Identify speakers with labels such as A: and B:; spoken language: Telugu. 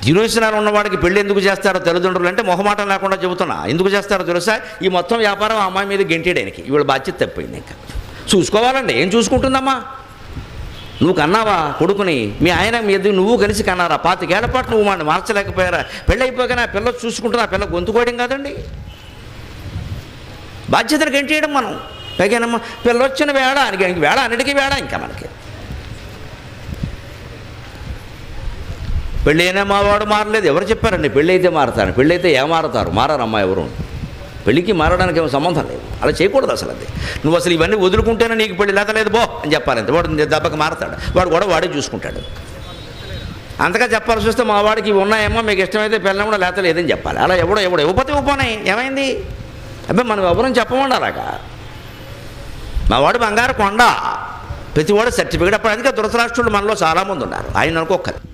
A: జీరోసినాలు ఉన్నవాడికి పెళ్ళి ఎందుకు చేస్తారో తల్లిదండ్రులు అంటే మొహమాటం లేకుండా చెబుతున్నా ఎందుకు చేస్తారో తెలుసా ఈ మొత్తం వ్యాపారం ఆ అమ్మాయి మీద గెంటేయడానికి ఇవాళ బాధ్యత తప్పింది ఇంకా చూసుకోవాలండి ఏం చూసుకుంటుందమ్మా నువ్వు కన్నావా కొడుకుని మీ ఆయన మీ ఇద్దరు నువ్వు కలిసి కన్నారా పాతికేళ్ల పాటు నువ్వు వాడిని మార్చలేకపోయారా పెళ్ళి అయిపోగానే ఆ పిల్ల చూసుకుంటున్నా ఆ పిల్ల గొంతుకోవడం కాదండి బాధ్యతను గెంటేయడం మనం పైగానమ్మా పిల్ల వచ్చిన వేళ అని ఇంక వేళ అన్నిటికీ వేళ ఇంకా మనకి పెళ్ళి అయినా మా వాడు మారలేదు ఎవరు చెప్పారండి పెళ్ళి అయితే మారతాను పెళ్ళి అయితే ఏ మారతారు మారమ్మా ఎవరు పెళ్ళికి మారడానికి ఏమో సంబంధం లేదు అలా చేయకూడదు అసలు అది నువ్వు అసలు ఇవన్నీ వదులుకుంటేనే నీకు పెళ్ళి లేత లేదు బో అని చెప్పాలి అంతే వాడు దెబ్బకి మారతాడు వాడు కూడా వాడే చూసుకుంటాడు అంతగా చెప్పాల్సి వస్తే మా వాడికి ఇవి ఉన్నాయేమో మీకు ఇష్టమైతే పిల్లలు కూడా లేత లేదని చెప్పాలి అలా ఎవడో ఎవడో ఇవ్వకపోతే ఇవ్వపోనే ఏమైంది అబ్బాయి మనం ఎవరని చెప్పమండి అలాగా మా వాడు బంగారు కొండ ప్రతివాడు సర్టిఫికేట్ అప్పుడు అందుకే దురదరాష్ట్రులు మనలో చాలామంది ఉన్నారు ఆయన అనుకోక్కర్లేదు